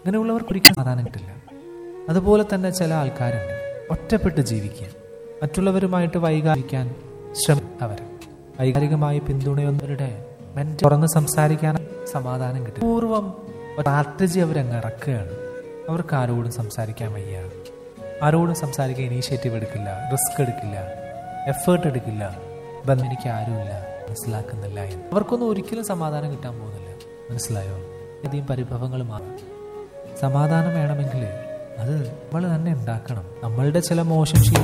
അങ്ങനെയുള്ളവർക്ക് ഒരിക്കലും സമാധാനം കിട്ടില്ല അതുപോലെ തന്നെ ചില ആൾക്കാരുണ്ട് ഒറ്റപ്പെട്ട് ജീവിക്കുക മറ്റുള്ളവരുമായിട്ട് വൈകാരിക്കാൻ ശ്രമം അവർ വൈകാരികമായി പിന്തുണയുന്നവരുടെ മെന്റ് തുറന്ന് സംസാരിക്കാൻ സമാധാനം കിട്ടും പൂർവ്വം സ്ട്രാറ്റജി അവരങ്ങ് ഇറക്കുകയാണ് അവർക്ക് ആരോടും സംസാരിക്കാൻ വയ്യ ആരോടും സംസാരിക്കാൻ ഇനീഷ്യേറ്റീവ് എടുക്കില്ല റിസ്ക് എടുക്കില്ല എഫേർട്ട് എടുക്കില്ല ബന്ധം എനിക്ക് ആരുമില്ല മനസ്സിലാക്കുന്നില്ല എന്ന് അവർക്കൊന്നും ഒരിക്കലും സമാധാനം കിട്ടാൻ പോകുന്നില്ല മനസ്സിലായോ അധികം പരിഭവങ്ങൾ മാറും സമാധാനം വേണമെങ്കിൽ അത് നമ്മൾ തന്നെ ഉണ്ടാക്കണം നമ്മളുടെ ചില മോശം ശീലങ്ങൾ